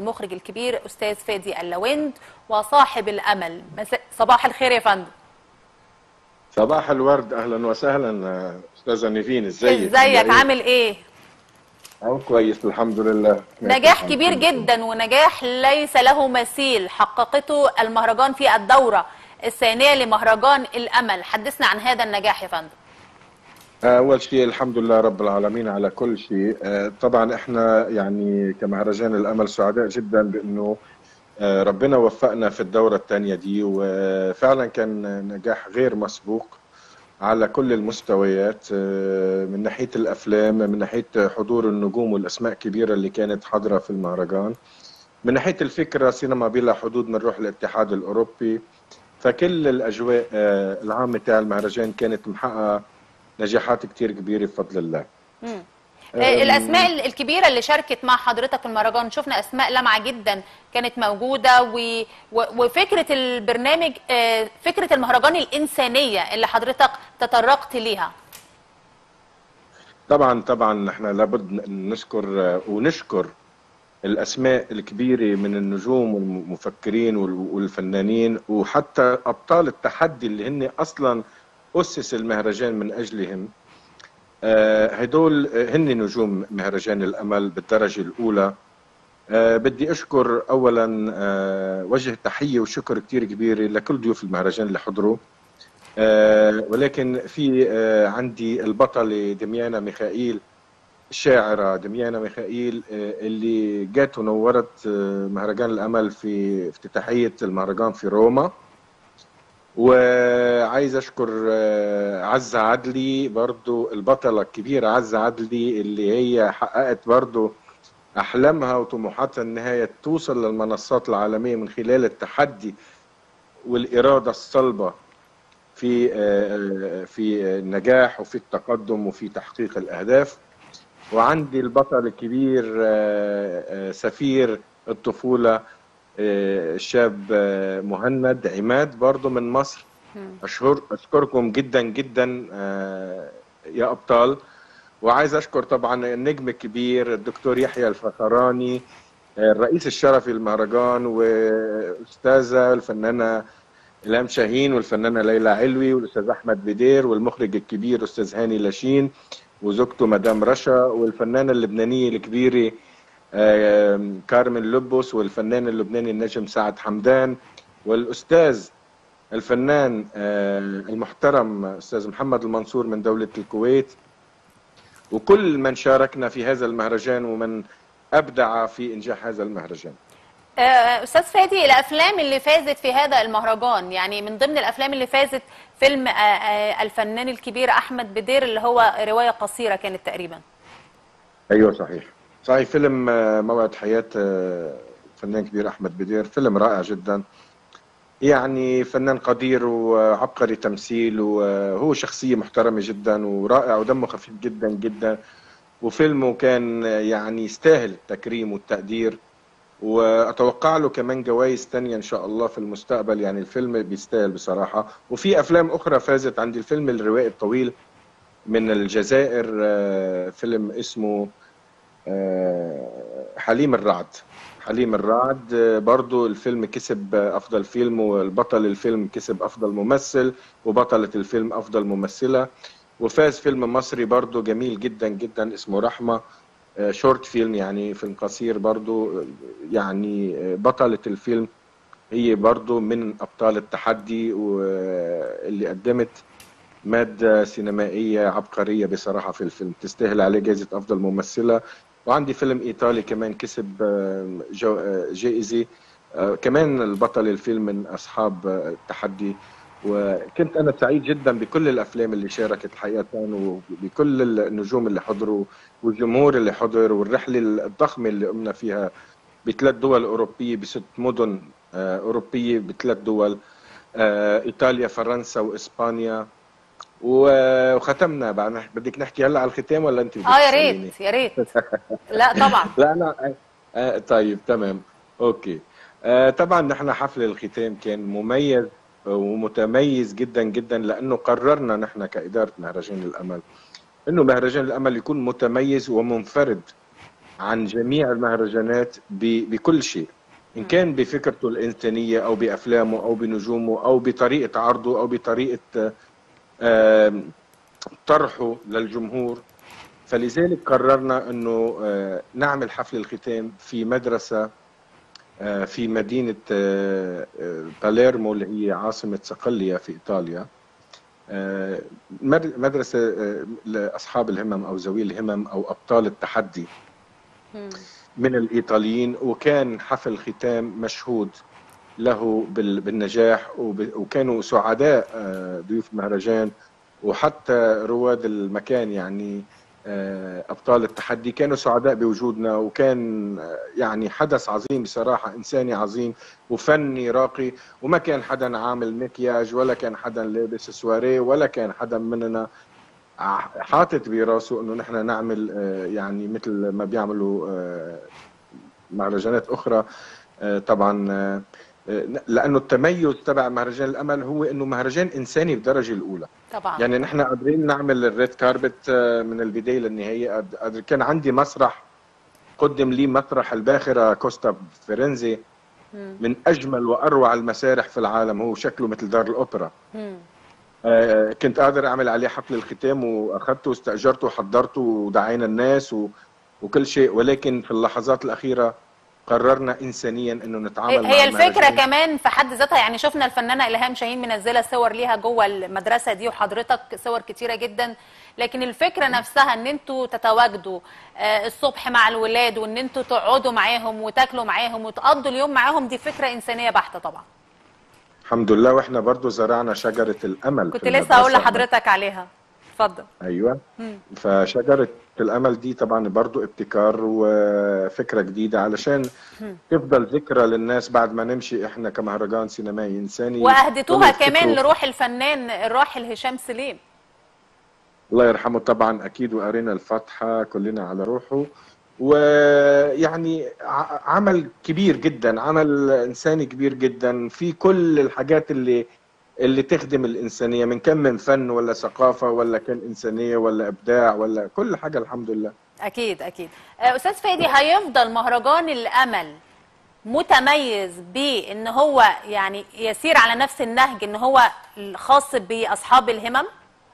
المخرج الكبير استاذ فادي اللوند وصاحب الامل مس- صباح الخير يا فندم صباح الورد اهلا وسهلا استاذه نيفين ازيك ازيك عامل ايه اهو كويس الحمد لله نجاح كبير جدا ونجاح ليس له مثيل حققته المهرجان في الدورة الثانية لمهرجان الأمل حدثنا عن هذا النجاح يا فندم اول شيء الحمد لله رب العالمين على كل شيء آه، طبعا احنا يعني كمهرجان الامل سعداء جدا بانه آه، ربنا وفقنا في الدوره الثانيه دي وفعلا كان نجاح غير مسبوق على كل المستويات آه، من ناحيه الافلام من ناحيه حضور النجوم والاسماء الكبيره اللي كانت حاضره في المهرجان من ناحيه الفكره سينما بلا حدود من روح الاتحاد الاوروبي فكل الاجواء آه، العامه تاع المهرجان كانت محققه نجاحات كتير كبيره بفضل الله مم. آه، الأسماء ال- الكبيرة اللي شاركت مع حضرتك في المهرجان شفنا أسماء لامعة جدا كانت موجودة و... و... وفكرة البرنامج آه، فكرة المهرجان الإنسانية اللي حضرتك تطرقت ليها طبعا طبعا نحن لابد أن نذكر آه، ونشكر الاسماء الكبيره من النجوم والمفكرين وال- والفنانين وحتى ابطال التحدي اللي هن اصلا اسس المهرجان من اجلهم آه، هدول آه، هن نجوم مهرجان الامل بالدرجه الاولى آه، بدي اشكر اولا آه، وجه تحيه وشكر كثير كبيره لكل ضيوف المهرجان اللي حضروا آه، ولكن في آه، عندي البطله دميانه ميخائيل الشاعرة دميانة ميخائيل آه، اللي جات ونورت آه، مهرجان الأمل في افتتاحية المهرجان في روما وعايز أشكر آه، عزة عدلي برضو البطلة الكبيرة عزة عدلي اللي هي حققت برضو أحلامها وطموحاتها إنها توصل للمنصات العالمية من خلال التحدي والإرادة الصلبة في آه، في النجاح وفي التقدم وفي تحقيق الأهداف وعندي البطل الكبير آه، آه، سفير الطفولة آه، الشاب آه، مهند عماد برضو من مصر أشهر أشكركم جدا جدا آه، يا أبطال وعايز أشكر طبعا النجم الكبير الدكتور يحيى الفخراني آه، الرئيس الشرفي للمهرجان وأستاذة الفنانة إلهام شاهين والفنانة ليلى علوي والأستاذ أحمد بدير والمخرج الكبير أستاذ هاني لاشين وزوجته مدام رشا والفنانة اللبنانية الكبيرة آم، كارمن لبس والفنان اللبناني النجم سعد حمدان والأستاذ الفنان آه، المحترم أستاذ محمد المنصور من دولة الكويت وكل من شاركنا في هذا المهرجان ومن أبدع في إنجاح هذا المهرجان آه، استاذ فادي الافلام اللي فازت في هذا المهرجان يعني من ضمن الافلام اللي فازت فيلم آه، آه، الفنان الكبير احمد بدير اللي هو روايه قصيره كانت تقريبا ايوه صحيح صحيح فيلم آه، موعد حياة آه، فنان كبير احمد بدير فيلم رائع جدا يعني فنان قدير وعبقري تمثيل وهو شخصية محترمة جدا ورائع ودمه خفيف جدا جدا وفيلمه كان آه، يعني يستاهل التكريم والتقدير واتوقع له كمان جوائز تانية ان شاء الله في المستقبل يعني الفيلم بيستاهل بصراحة وفي افلام اخرى فازت عندي الفيلم الروائي الطويل من الجزائر آه، فيلم اسمه آه، حليم الرعد حليم الرعد آه، برضو الفيلم كسب آه، أفضل فيلم والبطل الفيلم كسب أفضل ممثل وبطلة الفيلم أفضل ممثلة وفاز فيلم مصري برضو جميل جدا جدا اسمه رحمة آه، شورت فيلم يعني فيلم قصير برضو آه، يعني آه، بطلة الفيلم هي برضو من أبطال التحدي واللي قدمت مادة سينمائية عبقرية بصراحة في الفيلم تستاهل عليه جائزة أفضل ممثلة وعندي فيلم إيطالي كمان كسب آه، جو- آه، جائزة آه، كمان البطل الفيلم من أصحاب آه، التحدي وكنت أنا سعيد جدا بكل الأفلام اللي شاركت حقيقة وبكل النجوم اللي حضروا والجمهور اللي حضر والرحلة الضخمة اللي قمنا فيها بثلاث دول أوروبية بست مدن آه، أوروبية بثلاث دول آه، إيطاليا فرنسا وإسبانيا و- وختمنا بقى نح- بدك نحكي هلا على الختام ولا انت بدك اه يا تسأليني؟ ريت يا ريت لا طبعا لا انا آه طيب تمام اوكي آه طبعا نحن حفل الختام كان مميز ومتميز جدا جدا لانه قررنا نحن كاداره مهرجان الامل انه مهرجان الامل يكون متميز ومنفرد عن جميع المهرجانات ب- بكل شيء ان كان بفكرته الانسانيه او بافلامه او بنجومه او بطريقه عرضه او بطريقه آم، طرحه للجمهور فلذلك قررنا انه آه، نعمل حفل الختام في مدرسه آه، في مدينه آه، آه، باليرمو اللي هي عاصمه صقليه في ايطاليا آه، مد- مدرسه آه، لاصحاب الهمم او ذوي الهمم او ابطال التحدي مم. من الايطاليين وكان حفل ختام مشهود له بال- بالنجاح وب- وكانوا سعداء آه، ضيوف المهرجان وحتى رواد المكان يعني آه، ابطال التحدي كانوا سعداء بوجودنا وكان آه، يعني حدث عظيم بصراحه انساني عظيم وفني راقي وما كان حدا عامل مكياج ولا كان حدا لابس سواريه ولا كان حدا مننا ع- حاطط براسه انه نحن نعمل آه، يعني مثل ما بيعملوا آه، مهرجانات اخرى آه، طبعا آه، آه، لانه التميز تبع مهرجان الامل هو انه مهرجان انساني بالدرجه الاولى طبعا يعني نحن قادرين نعمل الريد كاربت آه، من البدايه للنهايه قاد- قادر كان عندي مسرح قدم لي مسرح الباخره كوستا فرنزي مم. من اجمل واروع المسارح في العالم هو شكله مثل دار الاوبرا مم. آه، كنت قادر اعمل عليه حفل الختام واخذته واستاجرته وحضرته ودعينا الناس و... وكل شيء ولكن في اللحظات الاخيره قررنا انسانيا انه نتعامل هي مع الفكره المهرجان. كمان في حد ذاتها يعني شفنا الفنانه الهام شاهين منزله صور ليها جوه المدرسه دي وحضرتك صور كتيره جدا لكن الفكره نفسها ان انتوا تتواجدوا آه، الصبح مع الولاد وان انتوا تقعدوا معاهم وتاكلوا معاهم وتقضوا اليوم معاهم دي فكره انسانيه بحته طبعا الحمد لله واحنا برضو زرعنا شجره الامل كنت في لسه هقول المدرسة. لحضرتك عليها اتفضل ايوه مم. فشجره الامل دي طبعا برضو ابتكار وفكره جديده علشان تفضل ذكرى للناس بعد ما نمشي احنا كمهرجان سينمائي انساني واهدتوها يفتكروا- كمان لروح الفنان الراحل هشام سليم الله يرحمه طبعا اكيد وقرينا الفاتحه كلنا على روحه ويعني ع- عمل كبير جدا عمل انساني كبير جدا في كل الحاجات اللي اللي تخدم الانسانيه من كان من فن ولا ثقافه ولا كان انسانيه ولا ابداع ولا كل حاجه الحمد لله اكيد اكيد آه، استاذ فادي هيفضل مهرجان الامل متميز بان هو يعني يسير على نفس النهج ان هو خاص باصحاب الهمم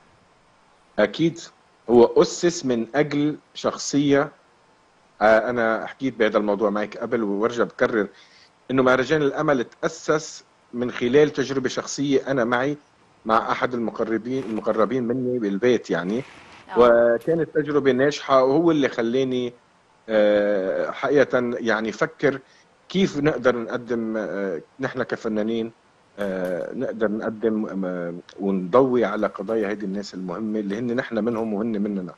اكيد هو اسس من اجل شخصيه آه، انا حكيت بهذا الموضوع معك قبل وارجع بكرر انه مهرجان الامل تاسس من خلال تجربه شخصيه انا معي مع احد المقربين المقربين مني بالبيت يعني آه. وكانت تجربه ناجحه وهو اللي خلاني آه، حقيقه يعني فكر كيف نقدر نقدم آه، نحن كفنانين آه، نقدر نقدم آه، ونضوي على قضايا هذه الناس المهمه اللي هن نحن منهم وهن مننا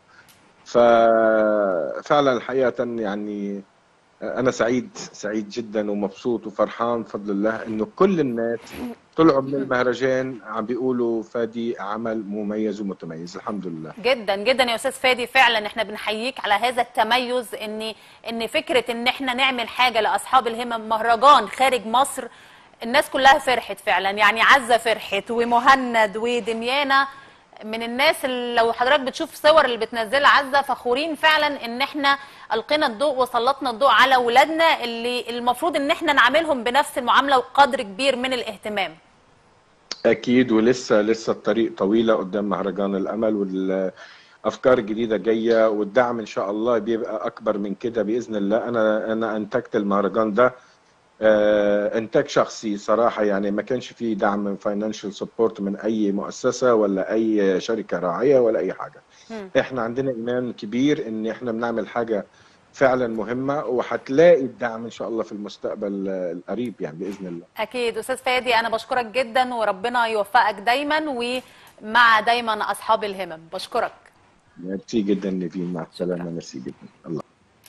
ففعلا الحقيقه يعني انا سعيد سعيد جدا ومبسوط وفرحان بفضل الله انه كل الناس طلعوا من المهرجان عم بيقولوا فادي عمل مميز ومتميز الحمد لله جدا جدا يا استاذ فادي فعلا احنا بنحييك على هذا التميز ان ان فكره ان احنا نعمل حاجه لاصحاب الهمم مهرجان خارج مصر الناس كلها فرحت فعلا يعني عزه فرحت ومهند ودميانه من الناس اللي لو حضرتك بتشوف صور اللي بتنزلها عزه فخورين فعلا ان احنا القينا الضوء وسلطنا الضوء على اولادنا اللي المفروض ان احنا نعاملهم بنفس المعامله وقدر كبير من الاهتمام اكيد ولسه لسه الطريق طويله قدام مهرجان الامل والافكار الجديده جايه والدعم ان شاء الله بيبقى اكبر من كده باذن الله انا انا انتجت المهرجان ده آه، انتاج شخصي صراحه يعني ما كانش فيه دعم فاينانشال سبورت من اي مؤسسه ولا اي شركه راعيه ولا اي حاجه مم. احنا عندنا ايمان كبير ان احنا بنعمل حاجه فعلا مهمه وهتلاقي الدعم ان شاء الله في المستقبل آه، القريب يعني باذن الله اكيد استاذ فادي انا بشكرك جدا وربنا يوفقك دايما ومع دايما اصحاب الهمم بشكرك ميرسي جدا نيفين مع السلامه ميرسي جدا الله